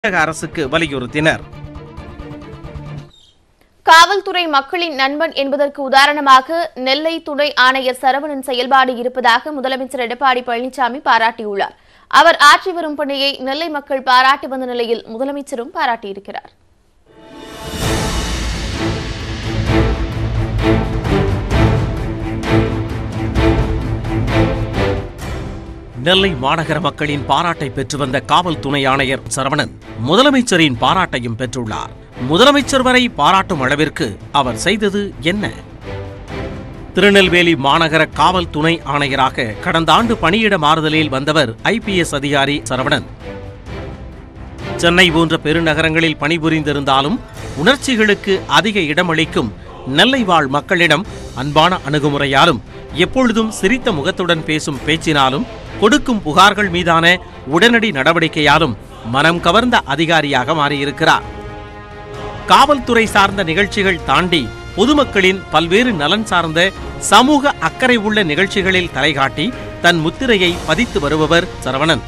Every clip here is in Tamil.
தமிழக அரசுக்கு வலியுறுத்தினர் காவல்துறை மக்களின் நண்பன் என்பதற்கு உதாரணமாக நெல்லை துணை ஆணையர் சரவணன் செயல்பாடு இருப்பதாக முதலமைச்சர் எடப்பாடி பழனிசாமி பாராட்டியுள்ளார் அவர் ஆற்றி வரும் பணியை நெல்லை மக்கள் பாராட்டி வந்த நிலையில் முதலமைச்சரும் பாராட்டியிருக்கிறார் நெல்லை மாநகர மக்களின் பாராட்டை பெற்று வந்த காவல் துணை ஆணையர் சரவணன் முதலமைச்சரின் பாராட்டையும் பெற்றுள்ளார் முதலமைச்சர் வரை பாராட்டும் அளவிற்கு அவர் செய்தது என்ன திருநெல்வேலி மாநகர காவல் துணை ஆணையராக கடந்த ஆண்டு பணியிட மாறுதலில் வந்தவர் ஐபிஎஸ் அதிகாரி சரவணன் சென்னை போன்ற பெருநகரங்களில் பணிபுரிந்திருந்தாலும் உணர்ச்சிகளுக்கு அதிக இடமளிக்கும் நெல்லை வாழ் மக்களிடம் அன்பான அணுகுமுறையாலும் எப்பொழுதும் சிரித்த முகத்துடன் பேசும் பேச்சினாலும் கொடுக்கும் புகார்கள் மீதான உடனடி நடவடிக்கையாலும் மனம் கவர்ந்த அதிகாரியாக மாறியிருக்கிறார் காவல்துறை சார்ந்த நிகழ்ச்சிகள் தாண்டி பொதுமக்களின் பல்வேறு நலன் சார்ந்த சமூக அக்கறை உள்ள நிகழ்ச்சிகளில் தலைகாட்டி தன் முத்திரையை பதித்து வருபவர் சரவணன்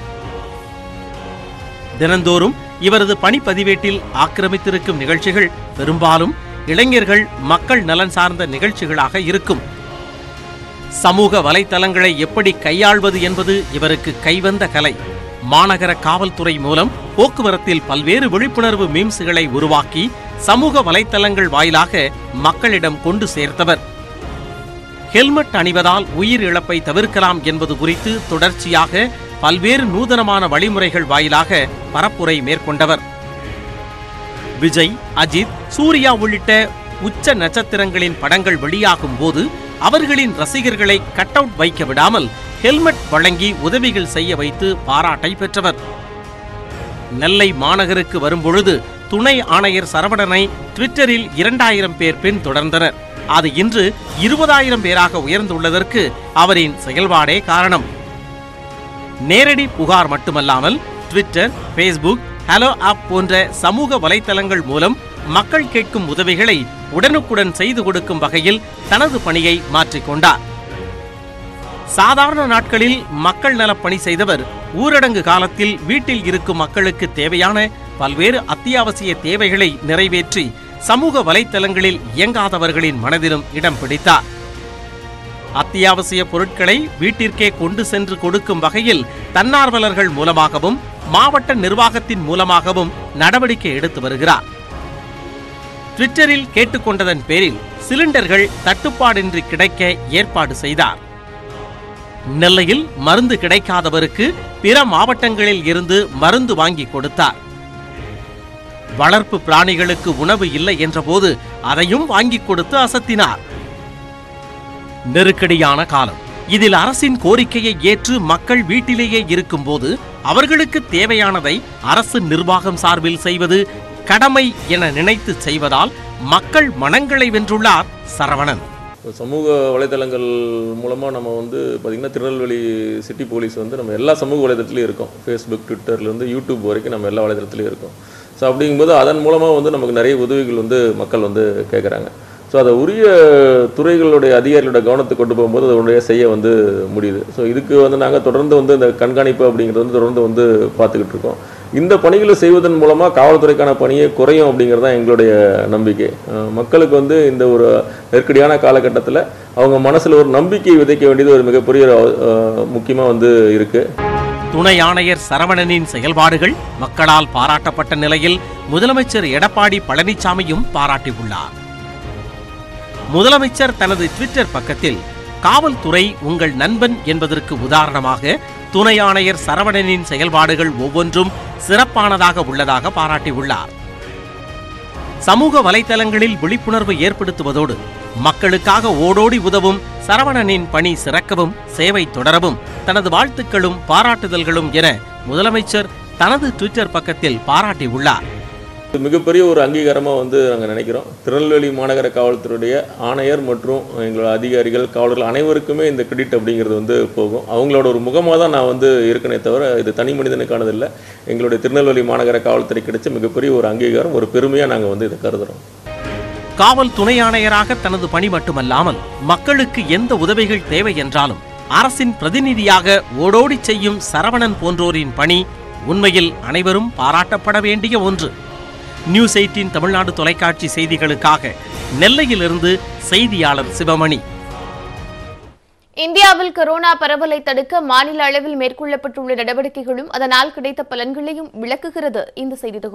தினந்தோறும் இவரது பணிப்பதிவேட்டில் ஆக்கிரமித்திருக்கும் நிகழ்ச்சிகள் பெரும்பாலும் இளைஞர்கள் மக்கள் நலன் சார்ந்த நிகழ்ச்சிகளாக இருக்கும் சமூக வலைத்தளங்களை எப்படி கையாள்வது என்பது இவருக்கு கைவந்த கலை மாநகர காவல்துறை மூலம் போக்குவரத்தில் பல்வேறு விழிப்புணர்வு மீம்ஸ்களை உருவாக்கி சமூக வலைத்தளங்கள் வாயிலாக மக்களிடம் கொண்டு சேர்த்தவர் ஹெல்மெட் அணிவதால் உயிர் இழப்பை தவிர்க்கலாம் என்பது குறித்து தொடர்ச்சியாக பல்வேறு நூதனமான வழிமுறைகள் வாயிலாக பரப்புரை மேற்கொண்டவர் விஜய் அஜித் சூர்யா உள்ளிட்ட உச்ச நட்சத்திரங்களின் படங்கள் வெளியாகும் போது அவர்களின் ரசிகர்களை கட் அவுட் வைக்க விடாமல் ஹெல்மெட் வழங்கி உதவிகள் செய்ய வைத்து பாராட்டை பெற்றவர் நெல்லை மாநகருக்கு வரும்பொழுது துணை ஆணையர் சரவணனை ட்விட்டரில் இரண்டாயிரம் பேர் பின்தொடர்ந்தனர் அது இன்று இருபதாயிரம் பேராக உயர்ந்துள்ளதற்கு அவரின் செயல்பாடே காரணம் நேரடி புகார் மட்டுமல்லாமல் ட்விட்டர் ஃபேஸ்புக் ஹலோ ஆப் போன்ற சமூக வலைத்தளங்கள் மூலம் மக்கள் கேட்கும் உதவிகளை உடனுக்குடன் செய்து கொடுக்கும் வகையில் தனது பணியை மாற்றிக்கொண்டார் சாதாரண நாட்களில் மக்கள் நலப் பணி செய்தவர் ஊரடங்கு காலத்தில் வீட்டில் இருக்கும் மக்களுக்கு தேவையான பல்வேறு அத்தியாவசிய தேவைகளை நிறைவேற்றி சமூக வலைத்தளங்களில் இயங்காதவர்களின் மனதிலும் இடம் பிடித்தார் அத்தியாவசிய பொருட்களை வீட்டிற்கே கொண்டு சென்று கொடுக்கும் வகையில் தன்னார்வலர்கள் மூலமாகவும் மாவட்ட நிர்வாகத்தின் மூலமாகவும் நடவடிக்கை எடுத்து வருகிறார் ட்விட்டரில் கேட்டுக்கொண்டதன் பேரில் சிலிண்டர்கள் தட்டுப்பாடின்றி கிடைக்க ஏற்பாடு செய்தார் நெல்லையில் மருந்து கிடைக்காதவருக்கு பிற மாவட்டங்களில் இருந்து மருந்து வாங்கி கொடுத்தார் வளர்ப்பு பிராணிகளுக்கு உணவு இல்லை என்றபோது அதையும் வாங்கி கொடுத்து அசத்தினார் நெருக்கடியான காலம் இதில் அரசின் கோரிக்கையை ஏற்று மக்கள் வீட்டிலேயே இருக்கும்போது அவர்களுக்கு தேவையானதை அரசு நிர்வாகம் சார்பில் செய்வது கடமை என நினைத்து செய்வதால் மக்கள் மனங்களை வென்றுள்ளார் சரவணன் இப்போ சமூக வலைதளங்கள் மூலமாக நம்ம வந்து பார்த்திங்கன்னா திருநெல்வேலி சிட்டி போலீஸ் வந்து நம்ம எல்லா சமூக வலைதளத்துலையும் இருக்கோம் ஃபேஸ்புக் ட்விட்டர்லேருந்து யூடியூப் வரைக்கும் நம்ம எல்லா வலைதளத்துலையும் இருக்கோம் ஸோ அப்படிங்கும்போது அதன் மூலமாக வந்து நமக்கு நிறைய உதவிகள் வந்து மக்கள் வந்து கேட்குறாங்க ஸோ அதை உரிய துறைகளுடைய அதிகாரிகளோட கவனத்தை கொண்டு போகும்போது அதை உடனே செய்ய வந்து முடியுது ஸோ இதுக்கு வந்து நாங்கள் தொடர்ந்து வந்து இந்த கண்காணிப்பு அப்படிங்கிறது வந்து தொடர்ந்து வந்து பார்த்துக்கிட்டு இருக்கோம் இந்த பணிகளை செய்வதன் மூலமாக காவல்துறைக்கான பணியே குறையும் அப்படிங்கிறது தான் எங்களுடைய நம்பிக்கை அஹ் மக்களுக்கு வந்து இந்த ஒரு நெருக்கடியான காலகட்டத்தில் அவங்க மனசில் ஒரு நம்பிக்கை விதைக்க வேண்டியது ஒரு மிகப்பெரிய முக்கியமாக வந்து இருக்குது துணை ஆணையர் சரவணனின் செயல்பாடுகள் மக்களால் பாராட்டப்பட்ட நிலையில் முதலமைச்சர் எடப்பாடி பழனிசாமியும் பாராட்டியுள்ளார் முதலமைச்சர் தனது ட்விட்டர் பக்கத்தில் காவல்துறை உங்கள் நண்பன் என்பதற்கு உதாரணமாக துணை ஆணையர் சரவணனின் செயல்பாடுகள் ஒவ்வொன்றும் சிறப்பானதாக உள்ளதாக பாராட்டியுள்ளார் சமூக வலைத்தளங்களில் விழிப்புணர்வு ஏற்படுத்துவதோடு மக்களுக்காக ஓடோடி உதவும் சரவணனின் பணி சிறக்கவும் சேவை தொடரவும் தனது வாழ்த்துக்களும் பாராட்டுதல்களும் என முதலமைச்சர் தனது ட்விட்டர் பக்கத்தில் பாராட்டியுள்ளார் இது மிகப்பெரிய ஒரு அங்கீகாரமாக வந்து நாங்கள் நினைக்கிறோம் திருநெல்வேலி மாநகர காவல்துறையுடைய ஆணையர் மற்றும் எங்களோட அதிகாரிகள் காவலர்கள் அனைவருக்குமே இந்த கிரெடிட் அப்படிங்கிறது வந்து போகும் அவங்களோட ஒரு முகமாக தான் நான் வந்து இருக்கனே தவிர இது தனி மனிதனுக்கானதில்லை எங்களுடைய திருநெல்வேலி மாநகர காவல்துறை கிடைச்ச மிகப்பெரிய ஒரு அங்கீகாரம் ஒரு பெருமையாக நாங்கள் வந்து இதை கருதுகிறோம் காவல் துணை ஆணையராக தனது பணி மட்டுமல்லாமல் மக்களுக்கு எந்த உதவிகள் தேவை என்றாலும் அரசின் பிரதிநிதியாக ஓடோடி செய்யும் சரவணன் போன்றோரின் பணி உண்மையில் அனைவரும் பாராட்டப்பட வேண்டிய ஒன்று நியூஸ் எயிட்டின் தமிழ்நாடு தொலைக்காட்சி செய்திகளுக்காக நெல்லையிலிருந்து செய்தியாளர் சிவமணி இந்தியாவில் கொரோனா பரவலை தடுக்க மாநில அளவில் மேற்கொள்ளப்பட்டுள்ள நடவடிக்கைகளும் அதனால் கிடைத்த பலன்களையும் விளக்குகிறது இந்த செய்தி தொகுப்பு